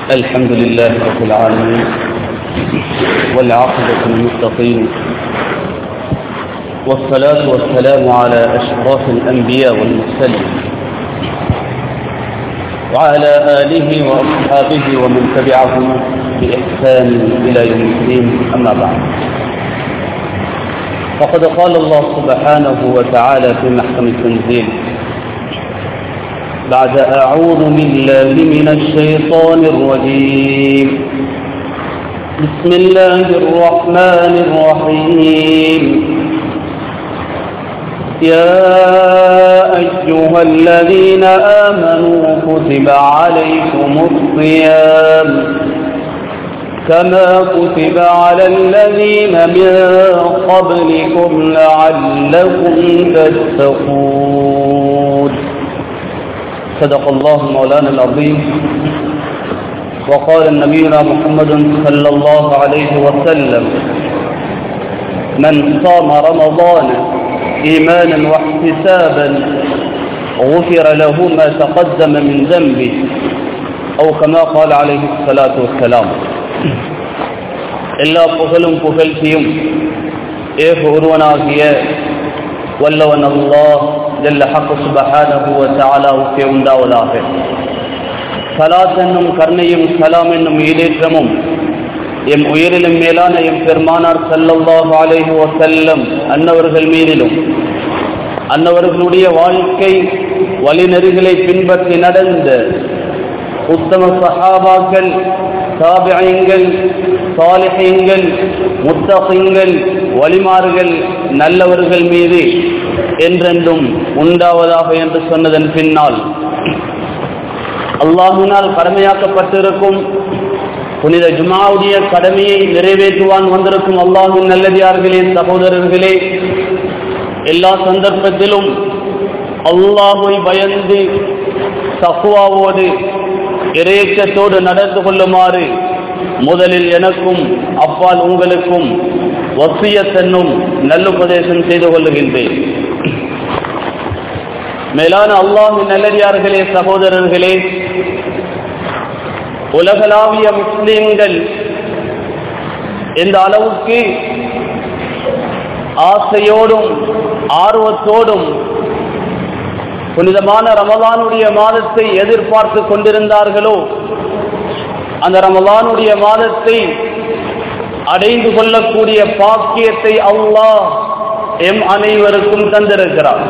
الحمد لله رب العالمين والعاقبة للمتقين والصلاة والسلام على أشرف الأنبياء والمرسلين وعلى آله وأصحابه ومن تبعهم بإحسان إلى يوم الدين أما بعد فقد قال الله سبحانه وتعالى في محكم التنزيل بعد أعوذ بالله من الشيطان الرجيم بسم الله الرحمن الرحيم يا أيها الذين آمنوا كتب عليكم الصيام كما كتب على الذين من قبلكم لعلكم تتقون صدق الله مولانا العظيم وقال نبينا محمد صلى الله عليه وسلم من صام رمضان إيمانا واحتسابا غفر له ما تقدم من ذنبه أو كما قال عليه الصلاة والسلام எல்லா புகழும் புகழ்ச்சியும் ஏக ஒருவனாகிய வல்லவன் அல்லாஹ் ஜல்ல ஹக்கு சுபஹானஹு வ தஆலாவுக்கே உண்டாவதாக சலாத் என்னும் கருணையும் சலாம் என்னும் ஈடேற்றமும் எம் உயிரிலும் மேலான எம் பெருமானார் சல்லல்லாஹு அலைஹி வஸல்லம் அன்னவர்கள் மீதிலும் அன்னவர்களுடைய வாழ்க்கை வழிநெறிகளை பின்பற்றி நடந்த உத்தம சஹாபாக்கள் தாபியங்கள் சாலிஹீங்கள் முத்தகிங்கள் வலிமார்கள் நல்லவர்கள் மீது என்றென்றும் உண்டாவதாக என்று சொன்னதன் பின்னால் அல்லாஹினால் கடமையாக்கப்பட்டிருக்கும் புனித ஜுமாவுடைய கடமையை நிறைவேற்றுவான் வந்திருக்கும் அல்லாஹின் நல்லதியார்களே சகோதரர்களே எல்லா சந்தர்ப்பத்திலும் அல்லாஹை பயந்து தக்குவாவோடு இறையச்சத்தோடு நடந்து கொள்ளுமாறு முதலில் எனக்கும் அப்பால் உங்களுக்கும் வசியத்தன்னும் நல்லுபதேசம் செய்து கொள்ளுகின்றேன் மேலான அல்லாஹு நல்லடியார்களே சகோதரர்களே உலகளாவிய முஸ்லிம்கள் எந்த அளவுக்கு ஆசையோடும் ஆர்வத்தோடும் புனிதமான ரமலானுடைய மாதத்தை எதிர்பார்த்து கொண்டிருந்தார்களோ அந்த ரமலானுடைய மாதத்தை அடைந்து கொள்ளக்கூடிய பாக்கியத்தை அல்லாஹ் எம் அனைவருக்கும் தந்திருக்கிறார்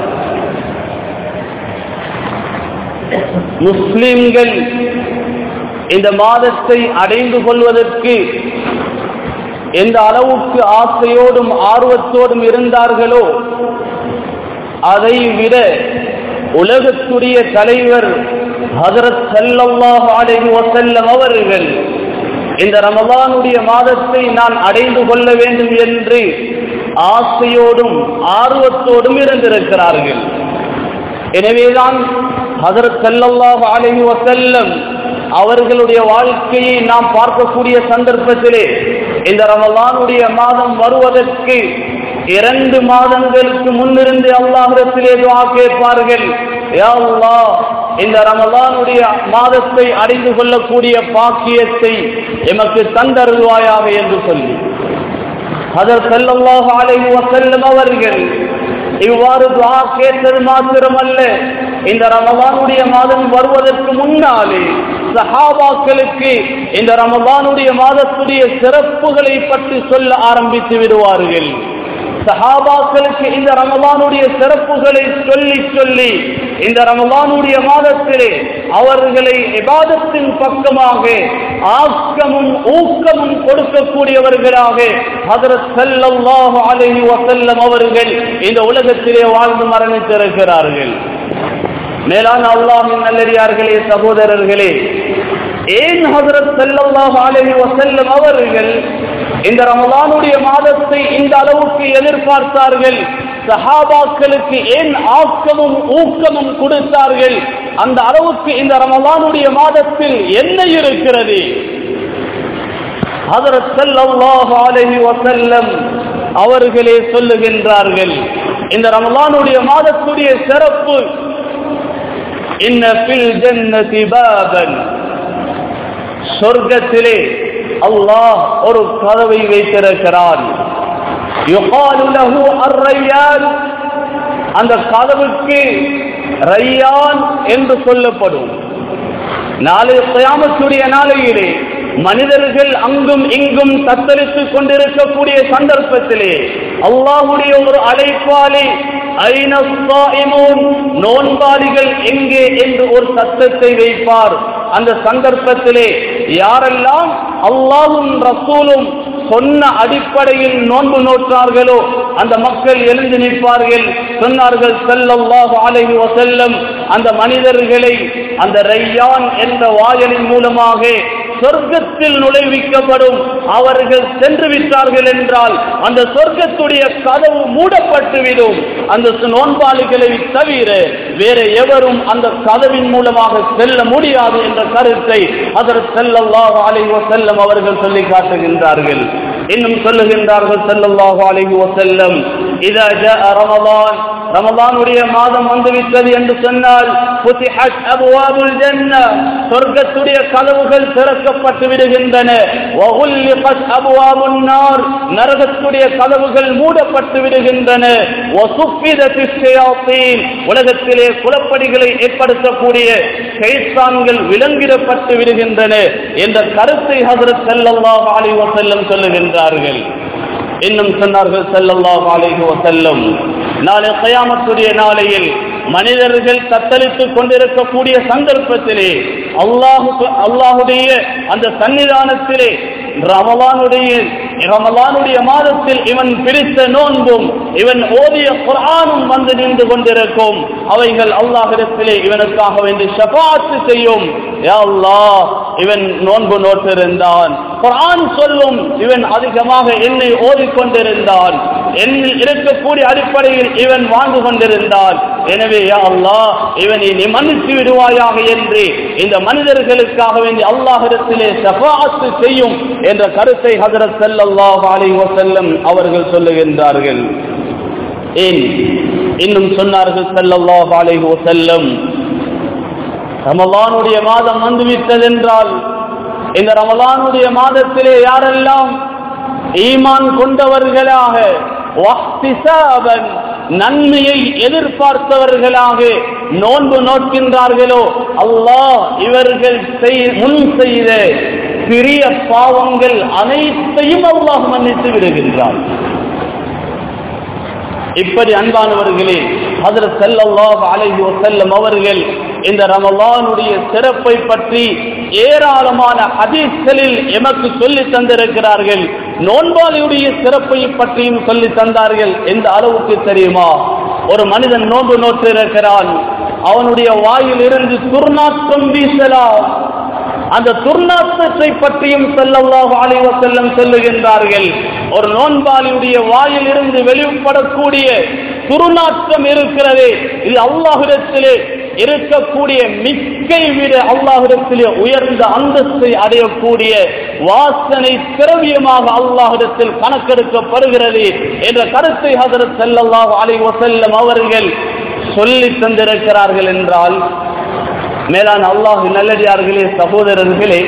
முஸ்லிம்கள் இந்த மாதத்தை அடைந்து கொள்வதற்கு எந்த அளவுக்கு ஆசையோடும் ஆர்வத்தோடும் இருந்தார்களோ அதை விட உலகத்துடைய தலைவர் ஹதரத் சல்லல்லாஹு அலைஹி வஸல்லம் அவர்கள் இந்த ரமலானுடைய மாதத்தை நான் அடைந்து கொள்ள வேண்டும் என்று ஆசையோடும் ஆர்வத்தோடும் இருந்திருக்கிறார்கள் எனவேதான் ஹதரத் சல்லல்லாஹு அலைஹி வஸல்லம் அவர்களுடைய வாழ்க்கையை நாம் பார்க்கக்கூடிய சந்தர்ப்பத்திலே இந்த ரமலானுடைய மாதம் வருவதற்கு இரண்டு மாதங்களுக்கு முன்னிருந்து அல்லாஹிடத்திலே துவா கேட்பார்கள் இந்த ரமலானுடைய மாதத்தை அடைந்து கொள்ளக்கூடிய பாக்கியத்தை எமக்கு தந்தருள்வாயாக என்று சொல்லி அதர் செல்லல்லாஹு அலைஹி வஸல்லம் அவர்கள் இவ்வாறு துவா கேட்டது மாத்திரமல்ல இந்த ரமலானுடைய மாதம் வருவதற்கு முன்னாலே சஹாபாக்களுக்கு இந்த ரமலானுடைய மாதத்துடைய சிறப்புகளை பற்றி சொல்ல ஆரம்பித்து விடுவார்கள் சஹாபாக்களுக்கு இந்த ரமலானுடைய சிறப்புகளை சொல்லி சொல்லி இந்த ரமலானுடைய மாதத்திலே அவர்களை விவாதத்தின் பக்கமாக ஆக்கமும் ஊக்கமும் கொடுக்கக்கூடியவர்களாக ஹதரத் ஸல்லல்லாஹு அலைஹி வஸல்லம் அவர்கள் இந்த உலகத்திலே வாழ்ந்து மரணித்திருக்கிறார்கள் மேலான அல்லாஹின் நல்லடியார்களே சகோதரர்களே ஏன் ஹசரத் ஸல்லல்லாஹு அலைஹி வஸல்லம் அவர்கள் இந்த ரமலானுடைய மாதத்தை இந்த அளவுக்கு எதிர்பார்த்தார்கள் சஹாபாக்களுக்கு ஏன் ஆக்கமும் ஊக்கமும் கொடுத்தார்கள் அந்த அளவுக்கு இந்த ரமலானுடைய மாதத்தில் என்ன இருக்கிறது ஹதரத் ஸல்லல்லாஹு அலைஹி வஸல்லம் அவர்களே சொல்லுகின்றார்கள் இந்த ரமலானுடைய மாதத்துடைய சிறப்பு இன்ன ஃபில் ஜன்னதி பாபன் சொர்க்கத்திலே அல்லாஹ் ஒரு கதவை வைத்திருக்கிறான் யுகாலு லஹு அர்ரையான் அந்த கதவுக்கு ரையான் என்று சொல்லப்படும் நாளை கயாமத்துடைய நாளையிலே மனிதர்கள் அங்கும் இங்கும் தத்தளித்துக் கொண்டிருக்கக்கூடிய சந்தர்ப்பத்திலே அல்லாஹுடைய ஒரு அழைப்பாலே நோன்பாளிகள் எங்கே என்று ஒரு சத்தத்தை வைப்பார் அந்த சந்தர்ப்பத்திலே யாரெல்லாம் அல்லாஹும் ரசூலும் சொன்ன அடிப்படையில் நோன்பு நோற்றார்களோ அந்த மக்கள் எழுந்து நிற்பார்கள் சொன்னார்கள் செல்லல்லாஹு அலைஹி வஸல்லம் அந்த மனிதர்களை அந்த ரையான் என்ற வாயலின் மூலமாக சொர்க்கத்தில் நுழைவிக்கப்படும் அவர்கள் சென்று விட்டார்கள் என்றால் அந்த சொர்க்கத்துடைய கதவு மூடப்பட்டுவிடும் அந்த நோன்பாளிகளை தவிர வேற எவரும் அந்த கதவின் மூலமாக செல்ல முடியாது என்ற கருத்தை அதற்கு செல்லல்லாஹு அலைஹி வஸல்லம் அவர்கள் சொல்லி காட்டுகின்றார்கள் இன்னும் சொல்லுகின்றார்கள் செல்லல்லாஹு அலைஹி வஸல்லம் இதா ஜாء ரமலான் ரமலானுடைய மாதம் வந்துவிட்டது என்று சொன்னால் புத்திஹத் அபுவாபுல் ஜன்னah சொர்க்கத்துடைய கதவுகள் திறக்கப்பட்டு விடுகின்றன வகுல்லிகத் அபுவாபுன் நார் நரகத்துடைய கதவுகள் மூடப்பட்டு விடுகின்றன வசுஃபிதத்திஸ் ஷயாத்தீன் உலகத்திலே குலப்படிகளை ஏற்படுத்தக்கூடிய ஷைத்தான்கள் விலங்கிடப்பட்டு விடுகின்றன என்ற கருத்தை ஹஜரத் ஸல்லல்லாஹு அலைஹி வஸல்லம் சொல்லுகின்றார்கள் இன்னும் சொன்னார்கள் ஸல்லல்லாஹு அலைஹி வஸல்லம் நாளை கயாமத்துடைய நாளையில் மனிதர்கள் தத்தளித்துக் கொண்டிருக்கக்கூடிய சந்தர்ப்பத்திலே அல்லாஹு அல்லாஹுடைய அந்த சன்னிதானத்திலே ரமலானுடைய ரமலானுடைய மாதத்தில் இவன் பிரித்த நோன்பும் இவன் ஓதிய குர்ஆனும் வந்து நின்று கொண்டிருக்கும் அவைகள் அல்லாஹிடத்திலே இவனுக்காக வேண்டி ஷபாத்து செய்யும் யா அல்லாஹ் இவன் நோன்பு நோட்டிருந்தான் குர்ஆன் சொல்லும் இவன் அதிகமாக என்னை ஓதிக்கொண்டிருந்தான் என்னில் இருக்கக்கூடிய அடிப்படையில் இவன் வாழ்ந்து கொண்டிருந்தான் எனவே யா அல்லாஹ் இவனை நீ மன்னித்து விடுவாயாக என்று இந்த மனிதர்களுக்காக வேண்டி அல்லாஹிடத்திலே ஷஃபாஅத்து செய்யும் என்ற கருத்தை ஹஜரத் ஸல்லல்லாஹு அலைஹி வஸல்லம் அவர்கள் சொல்லுகின்றார்கள் ஏன் இன்னும் சொன்னார்கள் ஸல்லல்லாஹு அலைஹி வஸல்லம் ரமலானுடைய மாதம் வந்துவிட்டதென்றால் இந்த ரமலானுடைய மாதத்திலே யாரெல்லாம் ஈமான் கொண்டவர்களாக வஹ்திசாபன் நன்மையை எதிர்பார்த்தவர்களாக நோன்பு நோக்கின்றார்களோ அல்லாஹ் இவர்கள் செய்- முன் செய்த சிறிய பாவங்கள் அனைத்தையும் அல்லாஹ் மன்னித்து விடுகின்றார் இப்படி அன்பானவர்களே ஹஜரத் ஸல்லல்லாஹு அலைஹி வஸல்லம் அவர்கள் இந்த ரமலானுடைய சிறப்பை பற்றி ஏராளமான ஹதீஸ்களில் எமக்கு சொல்லி தந்திருக்கிறார்கள் நோன்பாளியுடைய சிறப்பை பற்றியும் சொல்லி தந்தார்கள் எந்த அளவுக்கு தெரியுமா ஒரு மனிதன் நோன்பு நோற்றிருக்கிறான் அவனுடைய வாயில் இருந்து துர்நாற்றம் வீசலாம் அந்த துர்நாற்றத்தை பற்றியும் ஸல்லல்லாஹு அலைஹி வஸல்லம் சொல்லுகின்றார்கள் ஒரு நோன்பாளியுடைய வாயில் இருந்து வெளிப்படக்கூடிய துர்நாற்றம் இருக்கிறதே இது அல்லாஹ்விடத்திலே இருக்கக்கூடிய மிக்கை விட அல்லாஹ்விடத்திலே உயர்ந்த அந்தஸ்தை அடையக்கூடிய வாசனை திரவியமாக அல்லாஹ்விடத்தில் கணக்கெடுக்கப்படுகிறது என்ற கருத்தை ஹஜரத் ஸல்லல்லாஹு அலைஹி வஸல்லம் அவர்கள் சொல்லி தந்திருக்கிறார்கள் என்றால் மேலான அல்லாஹ் நல்லடியார்களே சகோதரர்களே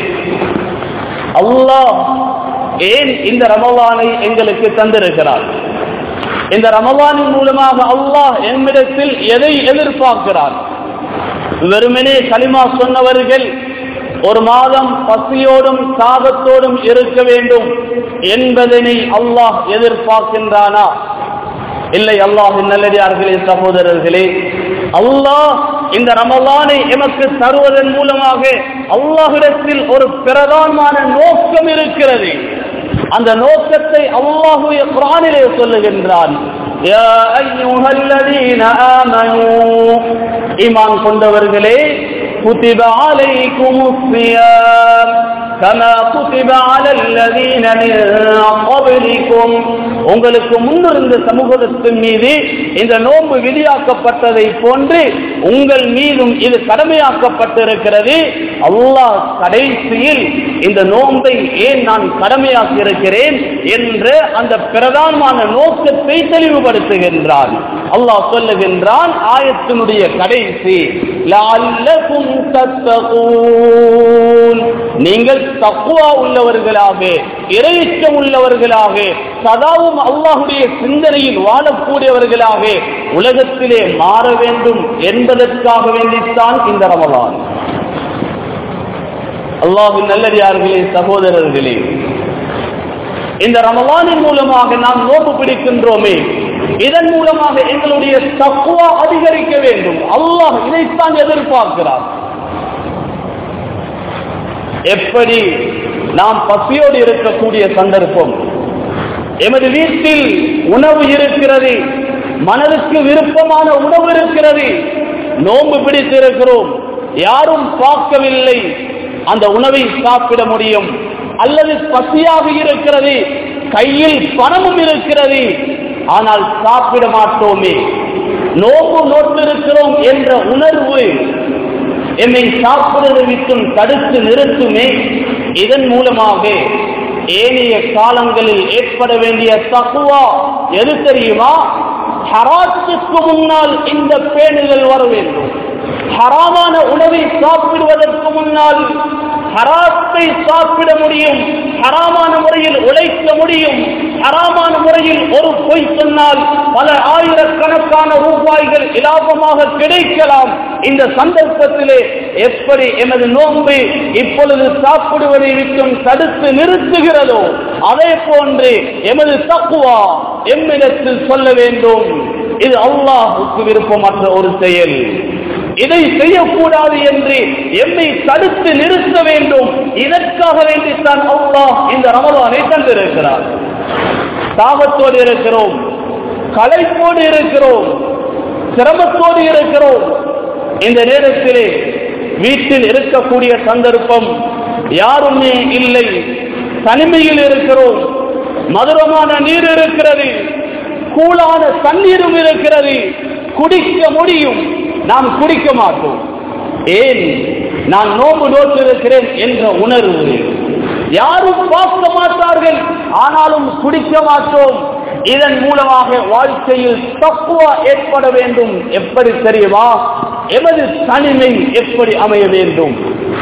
அல்லாஹ் ஏன் இந்த ரமலானை எங்களுக்கு தந்திருக்கிறார் இந்த ரமலானின் மூலமாக அல்லாஹ் என்னிடத்தில் எதை எதிர்பார்க்கிறார் வெறுமனே கலிமா சொன்னவர்கள் ஒரு மாதம் பசியோடும் தாகத்தோடும் இருக்க வேண்டும் என்பதனை அல்லாஹ் எதிர்பார்க்கின்றானா இல்லை அல்லாஹின் நல்லடியார்களே சகோதரர்களே அல்லாஹ் இந்த ரமலானை எமக்கு தருவதன் மூலமாக அல்லாஹிடத்தில் ஒரு பிரதானமான நோக்கம் இருக்கிறது அந்த நோக்கத்தை அல்லாஹுடைய குரானிலே சொல்லுகின்றான் யா அய்யுஹல்லதீன ஆமனூ ஈமான் கொண்டவர்களே குதிப அலைக்குமுஸ் ஸியாம் كما كتب على الذين من قبلكم உங்களுக்கு முன்னிருந்த சமூகத்தின் மீது இந்த நோன்பு விதியாக்கப்பட்டதை போன்று உங்கள் மீதும் இது கடமையாக்கப்பட்டிருக்கிறது அல்லாஹ் கடைசியில் இந்த நோன்பை ஏன் நான் கடமையாக்கி இருக்கிறேன் என்ற அந்த பிரதானமான நோக்கத்தை தெளிவுபடுத்துகின்றான் அல்லாஹ் சொல்லுகின்றான் ஆயத்தினுடைய கடைசி லஅல்லகும் தத்தகூன் நீங்கள் தக்குவா உள்ளவர்களாக இறைச்சம் உள்ளவர்களாக சதாவும் அல்லாஹுடைய சிந்தனையில் வாழக்கூடியவர்களாக உலகத்திலே மாற வேண்டும் என்பதற்காக வேண்டித்தான் இந்த ரமலான் அல்லாஹின் நல்லடியார்களே சகோதரர்களே இந்த ரமலானின் மூலமாக நாம் நோக்கு பிடிக்கின்றோமே இதன் மூலமாக எங்களுடைய தக்குவா அதிகரிக்க வேண்டும் அல்லாஹ் இதைத்தான் எதிர்பார்க்கிறார் எப்படி நாம் பசியோடு இருக்கக்கூடிய சந்தர்ப்பம் எமது வீட்டில் உணவு இருக்கிறது மனதுக்கு விருப்பமான உணவு இருக்கிறது நோன்பு பிடித்திருக்கிறோம் யாரும் பார்க்கவில்லை அந்த உணவை சாப்பிட முடியும் அல்லது பசியாக இருக்கிறது கையில் பணமும் இருக்கிறது ஆனால் சாப்பிட மாட்டோமே நோம்பு நோட்டிருக்கிறோம் என்ற உணர்வு என்னை சாப்பிடுவதை விட்டும் தடுத்து நிறுத்துமே இதன் மூலமாக ஏனைய காலங்களில் ஏற்பட வேண்டிய தக்குவா எது தெரியுமா ஹராத்துக்கு முன்னால் இந்த பேணுதல் வர வேண்டும் ஹராமான உணவை சாப்பிடுவதற்கு முன்னால் ஹராத்தை சாப்பிட முடியும் ஹராமான முறையில் உழைக்க முடியும் ஹராமான முறையில் ஒரு பொய் சொன்னால் பல ஆயிரக்கணக்கான ரூபாய்கள் இலாபமாக கிடைக்கலாம் இந்த சந்தர்ப்பத்திலே எப்படி எமது நோன்பு இப்பொழுது சாப்பிடுவதை விட்டும் தடுத்து நிறுத்துகிறதோ அதே போன்று எமது தக்குவா எம்மிடத்தில் சொல்ல வேண்டும் இது அல்லாஹுக்கு விருப்பமற்ற ஒரு செயல் இதை செய்யக்கூடாது என்று எம்மை தடுத்து நிறுத்த வேண்டும் இதற்காக வேண்டித்தான் அல்லாஹ் இந்த ரமலானை தந்திருக்கிறார் தாகத்தோடு இருக்கிறோம் களைப்போடு இருக்கிறோம் சிரமத்தோடு இருக்கிறோம் இந்த நேரத்திலே வீட்டில் இருக்கக்கூடிய சந்தர்ப்பம் யாருமே இல்லை தனிமையில் இருக்கிறோம் மதுரமான நீர் இருக்கிறது கூலான தண்ணீரும் இருக்கிறது குடிக்க முடியும் நாம் குடிக்க மாட்டோம் ஏன் நான் நோம்பு நோட்டிருக்கிறேன் என்ற உணர்வு யாரும் பார்க்க மாட்டார்கள் ஆனாலும் குடிக்க மாட்டோம் இதன் மூலமாக வாழ்க்கையில் தப்புவா ஏற்பட வேண்டும் எப்படி தெரியுமா எமது தனிமை எப்படி அமைய வேண்டும்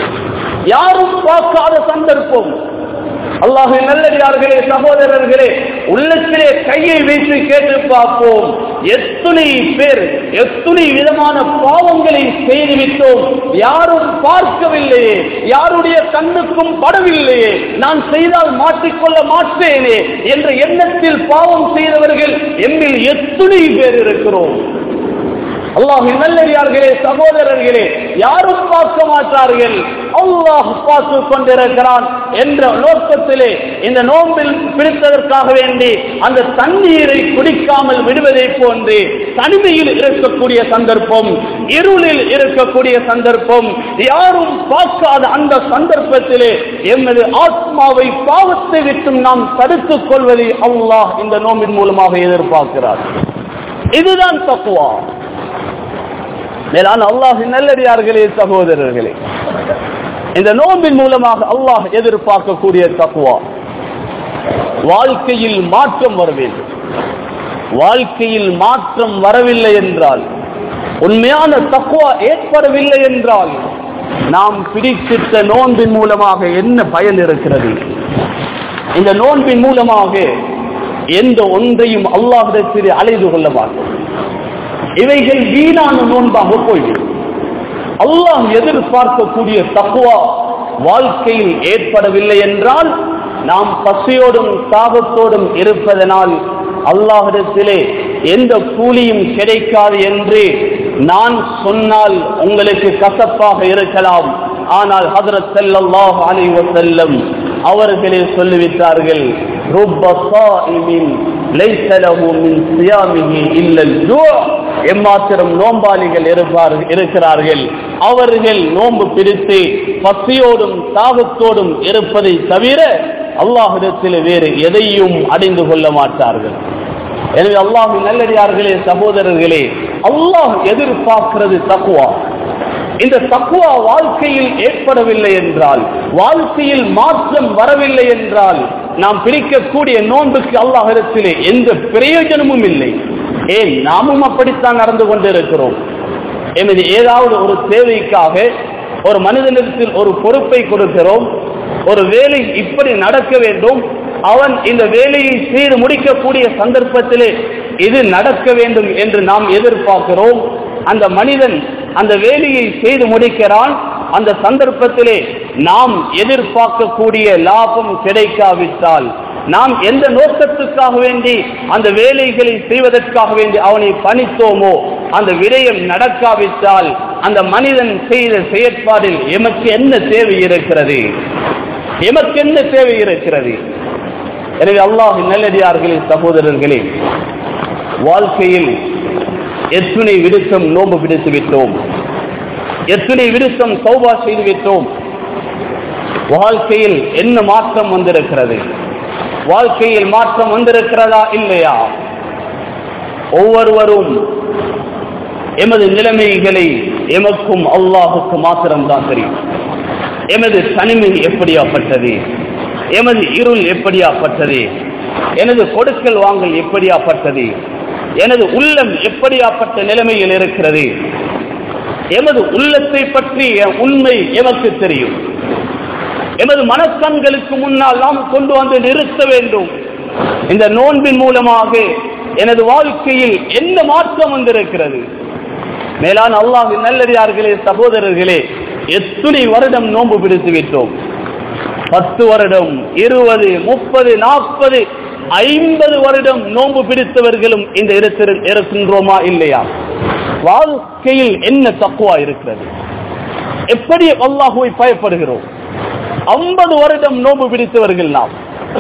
யாரும் பார்க்காத சந்தர்ப்பம் அல்லாஹு நல்லடியார்களே சகோதரர்களே உள்ளத்திலே கையை வைத்து கேட்டு பார்ப்போம் எத்துணை பேர் எத்துணை விதமான பாவங்களை செய்துவிட்டோம் யாரும் பார்க்கவில்லையே யாருடைய கண்ணுக்கும் படவில்லையே நான் செய்தால் மாற்றிக்கொள்ள மாட்டேனே என்ற எண்ணத்தில் பாவம் செய்தவர்கள் எம்மில் எத்துணை பேர் இருக்கிறோம் அல்லாஹு நல்லடியார்களே சகோதரர்களே யாரும் பார்க்க மாட்டார்கள் அல்லாஹ் பார்த்து கொண்டிருக்கிறான் என்ற நோக்கத்திலே இந்த நோம்பில் பிடித்ததற்காக வேண்டி அந்த தண்ணீரை குடிக்காமல் விடுவதை போன்று தனிமையில் இருக்கக்கூடிய சந்தர்ப்பம் இருளில் இருக்கக்கூடிய சந்தர்ப்பம் யாரும் பார்க்காத அந்த சந்தர்ப்பத்திலே எமது ஆத்மாவை பாவத்தை விட்டும் நாம் தடுத்துக் கொள்வதை அல்லாஹ் இந்த நோம்பின் மூலமாக எதிர்பார்க்கிறார் இதுதான் தக்குவா மேலான அல்லாஹ் நல்லடியார்களே சகோதரர்களே இந்த நோம்பின் மூலமாக அல்லாஹ் எதிர்பார்க்கக்கூடிய தக்குவா வாழ்க்கையில் மாற்றம் வர வேண்டும் வாழ்க்கையில் மாற்றம் வரவில்லை என்றால் உண்மையான தக்குவா ஏற்படவில்லை என்றால் நாம் பிடித்திட்ட நோன்பின் மூலமாக என்ன பயன் இருக்கிறது இந்த நோன்பின் மூலமாக எந்த ஒன்றையும் அல்லாஹிடத்திலே அலைந்து கொள்ள மாட்டோம் இவைகள் வீணான நோன்பாக போய்விடும் அல்லாஹ் எதிர்பார்க்கக்கூடிய தக்குவா வாழ்க்கையில் ஏற்படவில்லை என்றால் நாம் பசியோடும் தாகத்தோடும் இருப்பதனால் அல்லாஹிடத்திலே எந்த கூலியும் கிடைக்காது என்று நான் சொன்னால் உங்களுக்கு கசப்பாக இருக்கலாம் ஆனால் ஹதரத் ஸல்லல்லாஹு அலைஹி வஸல்லம் அவர்களே சொல்லிவிட்டார்கள் رب صائم ليس له من صيامه الا الجوع எம்மாத்திரம் நோம்பாளிகள் இருப்பார் இருக்கிறார்கள் அவர்கள் நோன்பு பிடித்து பசியோடும் தாகத்தோடும் இருப்பதை தவிர அல்லாஹிடத்தில் வேறு எதையும் அடைந்து கொள்ள மாட்டார்கள் எனவே அல்லாஹ் நல்லடியார்களே சகோதரர்களே அல்லாஹ் எதிர்பார்க்கிறது தக்குவா இந்த தக்குவா வாழ்க்கையில் ஏற்படவில்லை என்றால் வாழ்க்கையில் மாற்றம் வரவில்லை என்றால் நாம் பிரிக்கக்கூடிய நோன்புக்கு அல்லாஹிடத்திலே எந்த பிரயோஜனமும் இல்லை ஏன் நாமும் அப்படித்தான் நடந்து கொண்டிருக்கிறோம் எமது ஏதாவது ஒரு தேவைக்காக ஒரு மனிதனிடத்தில் ஒரு பொறுப்பை கொடுக்கிறோம் ஒரு வேலை இப்படி நடக்க வேண்டும் அவன் இந்த வேலையை செய்து முடிக்கக்கூடிய சந்தர்ப்பத்திலே இது நடக்க வேண்டும் என்று நாம் எதிர்பார்க்கிறோம் அந்த மனிதன் அந்த வேலையை செய்து முடிக்கிறான் அந்த சந்தர்ப்பத்திலே நாம் எதிர்பார்க்கக்கூடிய லாபம் கிடைக்காவிட்டால் நாம் எந்த நோக்கத்துக்காக வேண்டி அந்த வேலைகளை செய்வதற்காக வேண்டி அவனை பணித்தோமோ அந்த விடயம் நடக்காவிட்டால் அந்த மனிதன் செய்த செயற்பாடில் எமக்கு என்ன தேவை இருக்கிறது எமக்கு என்ன தேவை இருக்கிறது எனவே அல்லாஹ் நல்லடியார்களே சகோதரர்களே வாழ்க்கையில் எத்தனை விடுத்தம் நோம்பு பிடித்து விட்டோம் எத்தனை விடுத்தம் சௌபா செய்து விட்டோம் வாழ்க்கையில் என்ன மாற்றம் வந்திருக்கிறது வாழ்க்கையில் மாற்றம் வந்திருக்கிறதா இல்லையா ஒவ்வொருவரும் எமது நிலைமைகளை எமக்கும் அல்லாஹுக்கு மாத்திரம்தான் தெரியும் எமது தனிமை எப்படியாப்பட்டது எமது இருள் எப்படியாப்பட்டது எனது கொடுக்கல் வாங்கல் எப்படியாப்பட்டது எனது உள்ளம் எப்படியாப்பட்ட நிலைமையில் இருக்கிறது எமது உள்ளத்தை பற்றிய உண்மை எமக்கு தெரியும் எமது மனக்கண்களுக்கு முன்னால் நாம் கொண்டு வந்து நிறுத்த வேண்டும் இந்த நோன்பின் மூலமாக எனது வாழ்க்கையில் என்ன மாற்றம் வந்திருக்கிறது மேலான அல்லாஹ் நல்லடியார்களே சகோதரர்களே எத்தனை வருடம் நோன்பு பிடித்து விட்டோம் பத்து வருடம் இருபது முப்பது நாற்பது ஐம்பது வருடம் நோன்பு பிடித்தவர்களும் இந்த இடத்தில் இருக்கின்றோமா இல்லையா வாழ்க்கையில் என்ன தக்குவா இருக்கிறது எப்படி அல்லாஹுவை பயப்படுகிறோம் ஐம்பது வருடம் நோன்பு பிடித்தவர்கள் நாம்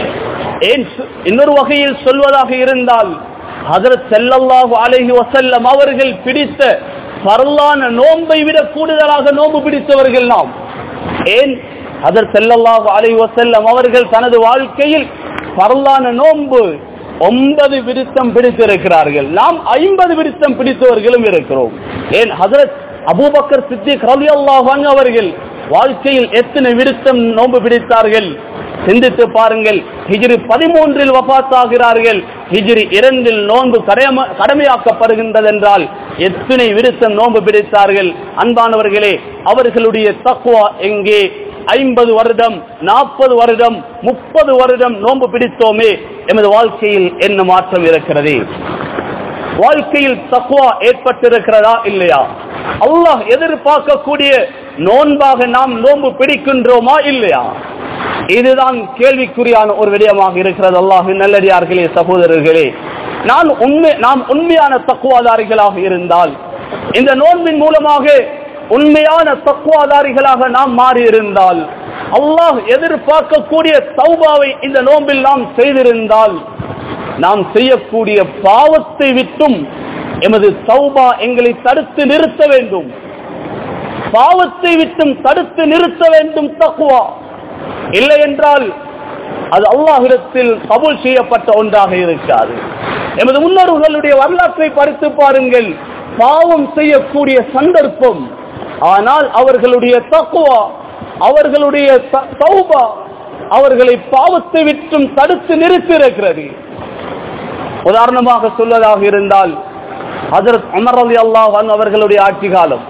ஏன் இன்னொரு வகையில் சொல்வதாக இருந்தால் ஹதரத் செல்லல்லாஹு அலைஹி வசல்லம் அவர்கள் பிடித்த பரலான நோன்பை விட கூடுதலாக நோன்பு பிடித்தவர்கள் நாம் ஏன் அதர் செல்லல்லாஹு அலைஹி வசல்லம் அவர்கள் தனது வாழ்க்கையில் பரலான நோன்பு ஒன்பது விருத்தம் பிடித்திருக்கிறார்கள் நாம் ஐம்பது விருத்தம் பிடித்தவர்களும் இருக்கிறோம் ஏன் ஹசரத் அபூபக்கர் சித்திக் ரலி அல்லாஹ் அவர்கள் வாழ்க்கையில் எத்தனை விருத்தம் நோன்பு பிடித்தார்கள் சிந்தித்து பாருங்கள் ஹிஜ்ரி பதிமூன்றில் வபாத்தாகிறார்கள் ஹிஜ்ரி இரண்டில் நோன்பு கடமையாக்கப்படுகின்றது என்றால் எத்தனை விருத்தம் நோன்பு பிடித்தார்கள் அன்பானவர்களே அவர்களுடைய தக்குவா எங்கே ஐம்பது வருடம் நாற்பது வருடம் முப்பது வருடம் நோன்பு பிடித்தோமே எமது வாழ்க்கையில் என்ன மாற்றம் இருக்கிறது வாழ்க்கையில் தக்குவா ஏற்பட்டிருக்கிறதா இல்லையா அல்லாஹ் எதிர்பார்க்கக்கூடிய நோன்பாக நாம் நோன்பு பிடிக்கின்றோமா இல்லையா இதுதான் கேள்விக்குறியான ஒரு விடயமாக இருக்கிறது அல்லாஹ் நல்லடியார்களே சகோதரர்களே நான் உண்மை நாம் உண்மையான தக்குவாதாரிகளாக இருந்தால் இந்த நோன்பின் மூலமாக உண்மையான தக்குவாதாரிகளாக நாம் மாறி இருந்தால் அல்லாஹ் எதிர்பார்க்கக்கூடிய தௌபாவை இந்த நோன்பில் நாம் செய்திருந்தால் நாம் செய்யக்கூடிய பாவத்தை விட்டும் எமது தௌபா எங்களை தடுத்து நிறுத்த வேண்டும் பாவத்தை விட்டும் தடுத்து நிறுத்த வேண்டும் தக்குவா இல்லை என்றால் அது அல்லாஹிடத்தில் கபூல் செய்யப்பட்ட ஒன்றாக இருக்காது எமது முன்னோர்களுடைய வரலாற்றை படித்து பாருங்கள் பாவம் செய்யக்கூடிய சந்தர்ப்பம் ஆனால் அவர்களுடைய தக்குவா அவர்களுடைய தௌபா அவர்களை பாவத்தை விட்டும் தடுத்து நிறுத்தி இருக்கிறது உதாரணமாக சொல்வதாக இருந்தால் ஹசரத் அமர் அலி அல்லாஹ் அவர்களுடைய ஆட்சி காலம்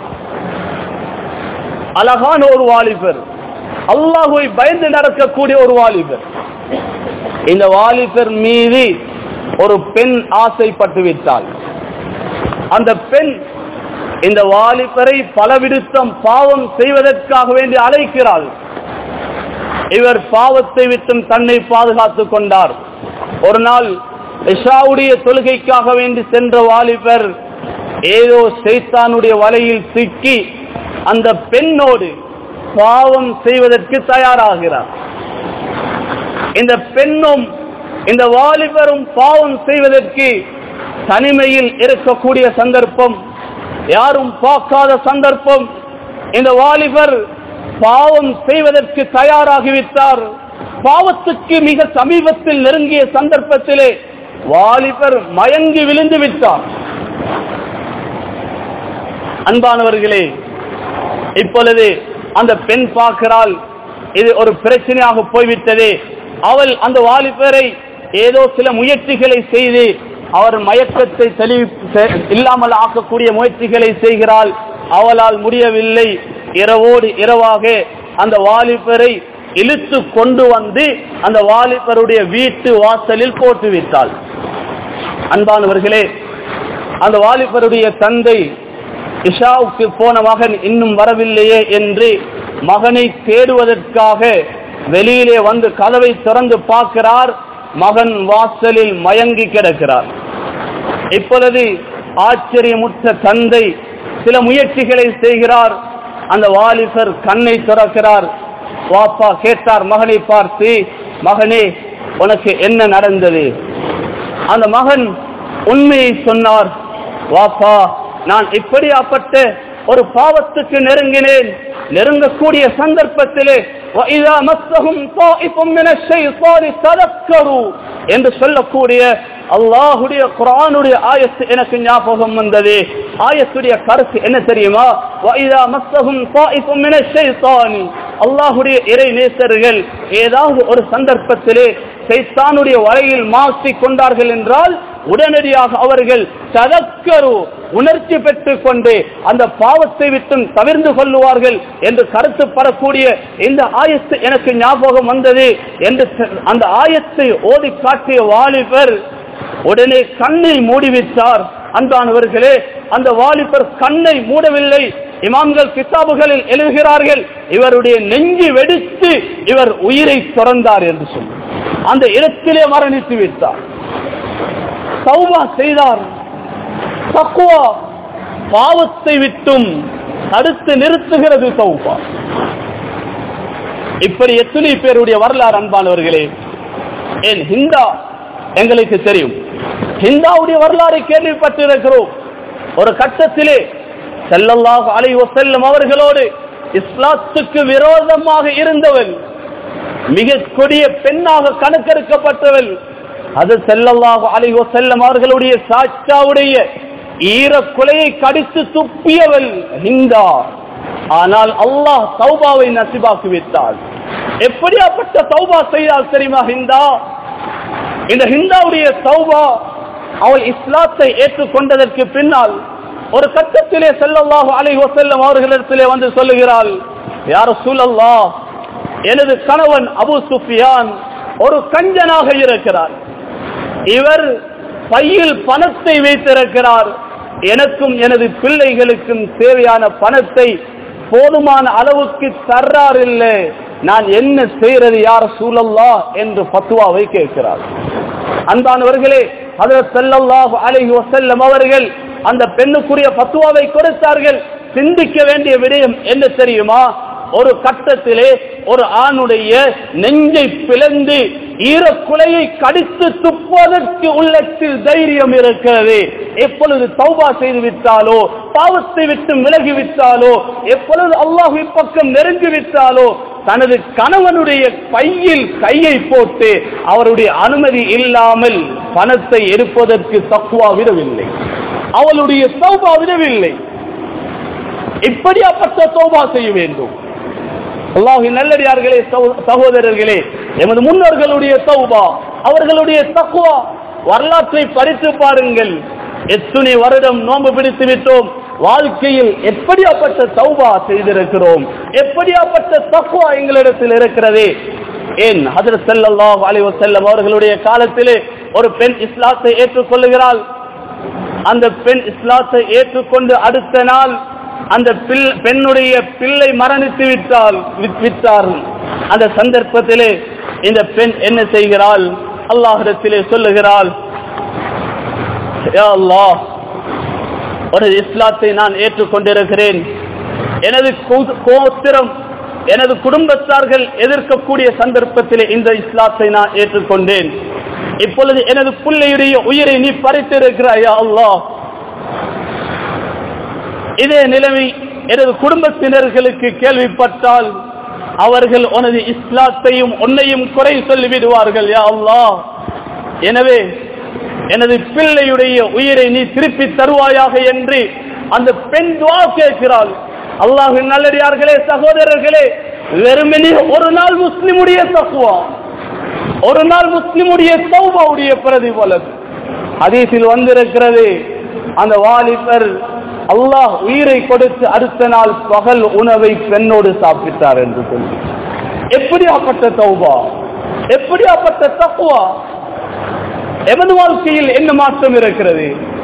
அழகான ஒரு வாலிபர் அல்லாஹுவை பயந்து நடக்கக்கூடிய ஒரு வாலிபர் இந்த வாலிபர் மீது ஒரு பெண் ஆசைப்பட்டு விட்டால் அந்த பெண் இந்த வாலிபரை பல விடுத்தம் பாவம் செய்வதற்காக வேண்டி அழைக்கிறாள் இவர் பாவத்தை விட்டும் தன்னை பாதுகாத்துக் கொண்டார் ஒரு நாள் இஷாவுடைய தொழுகைக்காக வேண்டி சென்ற வாலிபர் ஏதோ சைத்தானுடைய வலையில் சிக்கி அந்த பெண்ணோடு பாவம் செய்வதற்கு தயாராகிறார் இந்த பெண்ணும் இந்த வாலிபரும் பாவம் செய்வதற்கு தனிமையில் இருக்கக்கூடிய சந்தர்ப்பம் யாரும் பார்க்காத சந்தர்ப்பம் இந்த வாலிபர் பாவம் செய்வதற்கு தயாராகிவிட்டார் பாவத்துக்கு மிக சமீபத்தில் நெருங்கிய சந்தர்ப்பத்திலே வாலிபர் மயங்கி விழுந்து விட்டார் அன்பானவர்களே இப்பொழுது அந்த பெண் பார்க்கிறாள் இது ஒரு பிரச்சனையாக போய்விட்டதே அவள் அந்த வாலிபரை ஏதோ சில முயற்சிகளை செய்து அவர் மயக்கத்தை தெளிவு இல்லாமல் ஆக்கக்கூடிய முயற்சிகளை செய்கிறாள் அவளால் முடியவில்லை இரவோடு இரவாக அந்த வாலிபரை இழுத்து கொண்டு வந்து அந்த வாலிபருடைய வீட்டு வாசலில் போட்டு விட்டாள் அன்பானவர்களே அந்த வாலிபருடைய தந்தை இஷாவுக்கு போன மகன் இன்னும் வரவில்லையே என்று மகனை தேடுவதற்காக வெளியிலே வந்து கதவை திறந்து பார்க்கிறார் மகன் வாசலில் மயங்கி கிடக்கிறார் இப்பொழுது ஆச்சரியமுற்ற தந்தை சில முயற்சிகளை செய்கிறார் அந்த வாலிபர் கண்ணை திறக்கிறார் வாப்பா கேட்டார் மகனை பார்த்து மகனே உனக்கு என்ன நடந்தது அந்த மகன் உண்மையை சொன்னார் வாப்பா நான் இப்படியாப்பட்ட ஒரு பாவத்துக்கு நெருங்கினேன் நெருங்கக்கூடிய சந்தர்ப்பத்திலே وَإِذَا مَسَّهُمْ طَائِفٌ مِنَ الشَّيْطَانِ تَذَكَّرُوا என்று சொல்லக்கூடிய அல்லாஹுடைய குரானுடைய ஆயத்து எனக்கு ஞாபகம் வந்தது ஆயத்துடைய கருத்து என்ன தெரியுமா وَإِذَا مَسَّهُمْ طَائِفٌ مِنَ الشَّيْطَانِ அல்லாஹுடைய இறை நேசர்கள் ஏதாவது ஒரு சந்தர்ப்பத்திலே சைத்தானுடைய வலையில் மாற்றி கொண்டார்கள் என்றால் உடனடியாக அவர்கள் ததக்கரு உணர்ச்சி பெற்றுக் கொண்டு அந்த பாவத்தை விட்டும் தவிர்ந்து கொள்ளுவார்கள் என்று கருத்து பெறக்கூடிய இந்த ஆயத்து எனக்கு ஞாபகம் வந்தது என்று அந்த ஆயத்தை ஓதி காட்டிய வாலிபர் உடனே கண்ணை மூடிவிட்டார் அன்பானவர்களே அந்த வாலிபர் கண்ணை மூடவில்லை இமாம்கள் கிதாபுகளில் எழுதுகிறார்கள் இவருடைய நெஞ்சு வெடித்து இவர் உயிரை துறந்தார் என்று சொல்லி அந்த இடத்திலே மரணித்து விட்டார் சௌபா செய்தார் தக்குவா பாவத்தை விட்டும் தடுத்து நிறுத்துகிறது சௌபா இப்படி எத்தனை பேருடைய வரலாறு அன்பானவர்களே ஏன் ஹிந்தா எங்களுக்கு தெரியும் ஹிந்தாவுடைய வரலாறு கேள்விப்பட்டிருக்கிறோம் ஒரு கட்டத்திலே செல்லல்லாஹு அலை செல்லும் அவர்களோடு இஸ்லாத்துக்கு விரோதமாக இருந்தவன் மிக கொடிய பெண்ணாக கணக்கெடுக்கப்பட்டவள் அது செல்லல்லாஹு அலை செல்லும் அவர்களுடைய சாட்சாவுடைய ஈர குலையை கடித்து துப்பியவள் ஹிந்தா ஆனால் அல்லாஹ் சௌபாவை நசிபாக்கி விட்டாள் எப்படியாப்பட்ட சௌபா செய்தால் தெரியுமா ஹிந்தா இந்த ஹிந்தாவுடைய சௌபா அவள் இஸ்லாத்தை ஏற்றுக்கொண்டதற்கு பின்னால் ஒரு கட்டத்திலே செல்லல்லாஹு அலைஹி வஸல்லம் அவர்களிடத்திலே வந்து சொல்லுகிறாள் யார் சூழல்லா எனது கணவன் அபு சுஃபியான் ஒரு கஞ்சனாக இருக்கிறார் இவர் பையில் பணத்தை வைத்திருக்கிறார் எனக்கும் எனது பிள்ளைகளுக்கும் தேவையான பணத்தை போதுமான அளவுக்கு தர்றார் இல்லை நான் என்ன செய்யறது யார் சூழல்லா என்று பத்துவாவை கேட்கிறார் அன்பானவர்களே அதில் செல்லல்லாஹு அலைஹி வஸல்லம் அவர்கள் அந்த பெண்ணுக்குரிய பத்துவாவை கொடுத்தார்கள் சிந்திக்க வேண்டிய விடயம் என்ன தெரியுமா ஒரு கட்டத்திலே ஒரு ஆணுடைய நெஞ்சை பிளந்து ஈரக்குலையை கடித்து துப்புவதற்கு உள்ளத்தில் தைரியம் இருக்கிறது எப்பொழுது தௌபா செய்து விட்டாலோ பாவத்தை விட்டு விலகி விட்டாலோ எப்பொழுது அல்லாஹு பக்கம் நெருங்கி விட்டாலோ தனது கணவனுடைய பையில் கையை போட்டு அவருடைய அனுமதி இல்லாமல் பணத்தை எடுப்பதற்கு தக்குவா விடவில்லை அவளுடைய சௌபா விடவில்லை இப்படியாப்பட்ட சௌபா செய்ய வேண்டும் அல்லாஹின் நல்லடியார்களே சகோதரர்களே எமது முன்னோர்களுடைய சௌபா அவர்களுடைய தக்குவா வரலாற்றை படித்து பாருங்கள் எத்துணை வருடம் நோன்பு பிடித்து விட்டோம் வாழ்க்கையில் எப்படியாப்பட்ட சௌபா செய்திருக்கிறோம் எப்படியாப்பட்ட தக்குவா எங்களிடத்தில் இருக்கிறது ஏன் ஹதரத் ஸல்லல்லாஹு அலைஹி வஸல்லம் அவர்களுடைய காலத்திலே ஒரு பெண் இஸ்லாத்தை ஏற்றுக்கொள்ளுகிறாள் அந்த பெண் இஸ்லாத்தை ஏற்றுக்கொண்டு அடுத்த நாள் அந்த பெண்ணுடைய பிள்ளை மரணித்து விட்டால் விட்டார் அந்த சந்தர்ப்பத்திலே இந்த பெண் என்ன செய்கிறாள் அல்லாஹிடத்திலே சொல்லுகிறாள் அல்லாஹ் ஒரு இஸ்லாத்தை நான் ஏற்றுக்கொண்டிருக்கிறேன் எனது கோத்திரம் எனது குடும்பத்தார்கள் எதிர்க்கக்கூடிய சந்தர்ப்பத்திலே இந்த இஸ்லாத்தை நான் ஏற்றுக்கொண்டேன் இப்பொழுது எனது பிள்ளையுடைய உயிரை நீ பறித்திருக்கிறாயா அல்லாஹ் இதே நிலைமை எனது குடும்பத்தினர்களுக்கு கேள்விப்பட்டால் அவர்கள் உனது இஸ்லாத்தையும் உன்னையும் குறை சொல்லிவிடுவார்கள் யா அல்லாஹ் எனவே எனது பிள்ளையுடைய உயிரை நீ திருப்பி தருவாயாக என்று அந்த பெண் துவா கேட்கிறாள் அல்லாஹின் நல்லடியார்களே சகோதரர்களே வெறுமனே ஒரு நாள் முஸ்லிமுடைய தக்குவா ஒரு நாள் முஸ்லிமுடைய சௌபாவுடைய பிரதிபலன் அதீசில் வந்திருக்கிறது அந்த வாலிபர் அல்லாஹ் உயிரை கொடுத்து அடுத்த நாள் பகல் உணவை பெண்ணோடு சாப்பிட்டார் என்று சொல்லி எப்படியாப்பட்ட தௌபா எப்படியாப்பட்ட தக்குவா எமது வாழ்க்கையில் என்ன மாற்றம் இருக்கிறது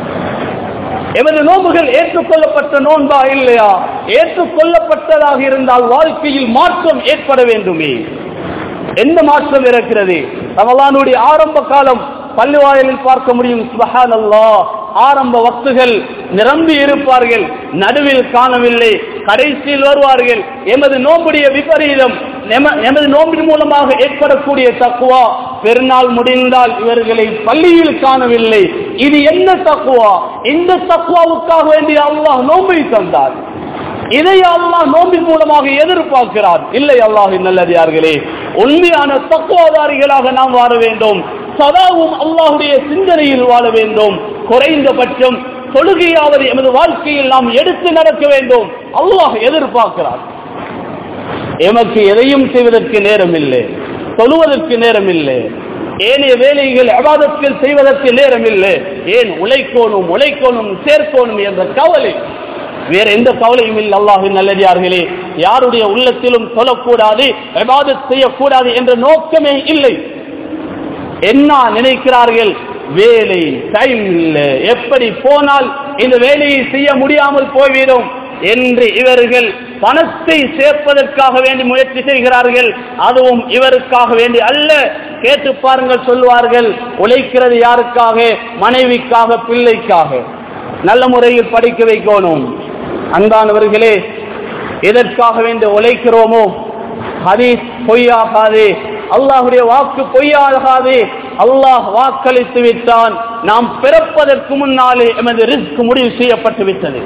எமது நோம்புகள் ஏற்றுக்கொள்ளப்பட்ட நோன்பா இல்லையா ஏற்றுக்கொள்ளப்பட்டதாக இருந்தால் வாழ்க்கையில் மாற்றம் ஏற்பட வேண்டுமே எந்த மாற்றம் இருக்கிறது ரமலானுடைய ஆரம்ப காலம் பள்ளிவாயலில் பார்க்க முடியும் சுபஹான் ஆரம்ப வக்துகள் நிரம்பி இருப்பார்கள் நடுவில் காணவில்லை கடைசியில் வருவார்கள் எமது நோம்புடைய விபரீதம் எம- எமது நோம்பின் மூலமாக ஏற்படக்கூடிய தக்குவா பெருநாள் முடிந்தால் இவர்களை பள்ளியில் காணவில்லை இது என்ன தக்குவா இந்த தக்குவாவுக்காக வேண்டிய அல்லாஹ் நோம்பை தந்தார் இதை அல்லாஹ் நோம்பின் மூலமாக எதிர்பார்க்கிறார் இல்லை அல்லாஹின் நல்லதார்களே உண்மையான தக்குவாதாரிகளாக நாம் வாழ வேண்டும் சதாவும் அல்லாஹுடைய சிந்தனையில் வாழ வேண்டும் குறைந்தபட்சம் தொழுகையாவது எமது வாழ்க்கையில் நாம் எடுத்து நடக்க வேண்டும் அல்லாஹ் எதிர்பார்க்கிறார் எமக்கு எதையும் செய்வதற்கு நேரம் இல்லை தொழுவதற்கு நேரம் இல்லை ஏனைய வேலைகள் அபாதத்தில் செய்வதற்கு நேரம் இல்லை ஏன் உழைக்கோணும் உழைக்கோணும் சேர்க்கோணும் என்ற கவலை வேற எந்த கவலையும் இல்லை அல்லாஹின் நல்லடியார்களே யாருடைய உள்ளத்திலும் சொல்லக்கூடாது அபாதத் செய்யக்கூடாது என்ற நோக்கமே இல்லை என்ன நினைக்கிறார்கள் வேலை டைம் இல்லை எப்படி போனால் இந்த வேலையை செய்ய முடியாமல் போய்விடும் என்று இவர்கள் பணத்தை சேர்ப்பதற்காக வேண்டி முயற்சி செய்கிறார்கள் அதுவும் இவருக்காக வேண்டி அல்ல கேட்டு பாருங்கள் சொல்வார்கள் உழைக்கிறது யாருக்காக மனைவிக்காக பிள்ளைக்காக நல்ல முறையில் படிக்க வைக்கணும் அன்பானவர்களே எதற்காக வேண்டி உழைக்கிறோமோ ஹதீஸ் பொய்யாகாதே அல்லாஹுடைய வாக்கு பொய்யாகாதே அல்லாஹ் வாக்களித்து விட்டான் நாம் பிறப்பதற்கு முன்னாலே எமது ரிஸ்க் முடிவு செய்யப்பட்டு விட்டது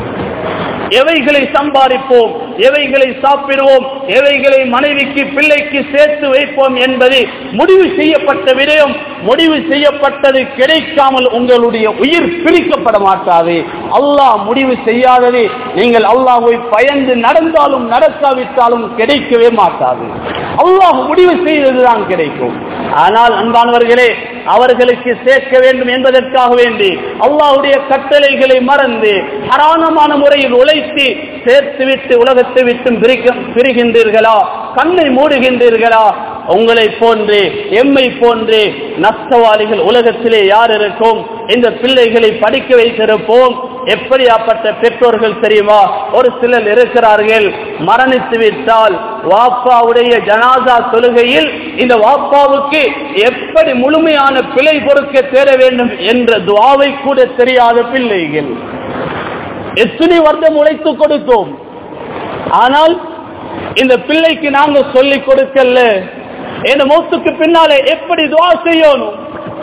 எவைகளை சம்பாதிப்போம் எவைகளை சாப்பிடுவோம் எவைகளை மனைவிக்கு பிள்ளைக்கு சேர்த்து வைப்போம் என்பது முடிவு செய்யப்பட்ட விடயம் முடிவு செய்யப்பட்டது கிடைக்காமல் உங்களுடைய உயிர் பிரிக்கப்பட மாட்டாது அல்லாஹ் முடிவு செய்யாதது நீங்கள் அல்லாஹ்வை பயந்து நடந்தாலும் நடக்காவிட்டாலும் கிடைக்கவே மாட்டாது அல்லாஹ் முடிவு செய்ததுதான் கிடைக்கும் ஆனால் அன்பானவர்களே அவர்களுக்கு சேர்க்க வேண்டும் என்பதற்காக வேண்டி அல்லாஹ்வுடைய கட்டளைகளை மறந்து ஹரானமான முறையில் உழைத்து சேர்த்துவிட்டு உலகத்தை விட்டு பிரிக்க பிரிகின்றீர்களா கண்ணை மூடுகின்றீர்களா உங்களை போன்று எம்மை போன்று நஷ்டவாளிகள் உலகத்திலே யார் இருக்கும் இந்த பிள்ளைகளை படிக்க வைத்திருப்போம் எப்படியாப்பட்ட பெற்றோர்கள் தெரியுமா ஒரு சிலர் இருக்கிறார்கள் மரணித்து விட்டால் வாப்பாவுடைய ஜனாதா தொழுகையில் இந்த வாப்பாவுக்கு எப்படி முழுமையான பிழை பொறுக்க தேட வேண்டும் என்ற துவாவை கூட தெரியாத பிள்ளைகள் எத்தனை வருடம் உழைத்து கொடுத்தோம் ஆனால் இந்த பிள்ளைக்கு நாங்க சொல்லிக் கொடுக்கல இந்த மௌத்துக்கு பின்னாலே எப்படி துவா செய்யணும்